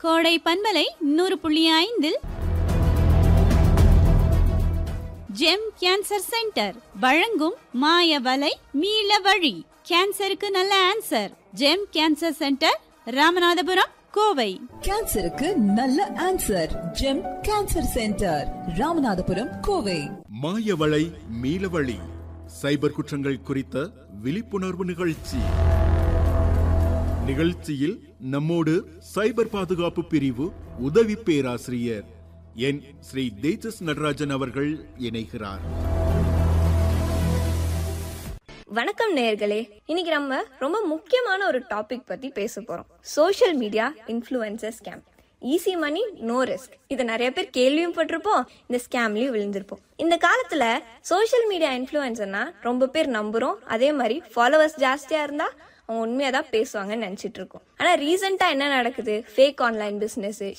கோடை பன்மலை நூறு புள்ளி ஐந்தில் ஜெம் கேன்சர் சென்டர் வழங்கும் மாய வலை மீள வழி கேன்சருக்கு நல்ல answer Gem cancer centre Ramanathapuram Kovai கேன்சருக்கு நல்ல answer Gem cancer centre Ramanathapuram Kovai மாயவளை மீளவழி சைபர் குற்றங்கள் குறித்த விழிப்புணர்வு நிகழ்ச்சி நிகழ்ச்சியில் நம்மோடு சைபர் பாதுகாப்பு பிரிவு உதவி பேராசிரியர் என் ஸ்ரீ தேஜஸ் நடராஜன் அவர்கள் இணைகிறார் வணக்கம் நேயர்களே இன்னைக்கு நம்ம ரொம்ப முக்கியமான ஒரு டாபிக் பத்தி பேச போறோம் social media influencer scam easy money no risk இதை நிறைய பேர் கேள்வியும் பட்டிருப்போம் இந்த ஸ்கேம்லயும் விழுந்திருப்போம் இந்த காலத்துல சோஷியல் மீடியா இன்ஃப்ளூயன்சர்னா ரொம்ப பேர் நம்புறோம் அதே மாதிரி ஃபாலோவர்ஸ் ஜாஸ்தியா இருந்தா அவங்க உண்மையா தான் பேசுவாங்கன்னு நினைச்சிட்டு இருக்கோம் ஆனா ரீசெண்டா என்ன நடக்குது ஃபேக் ஆன்லைன் பிசினஸ்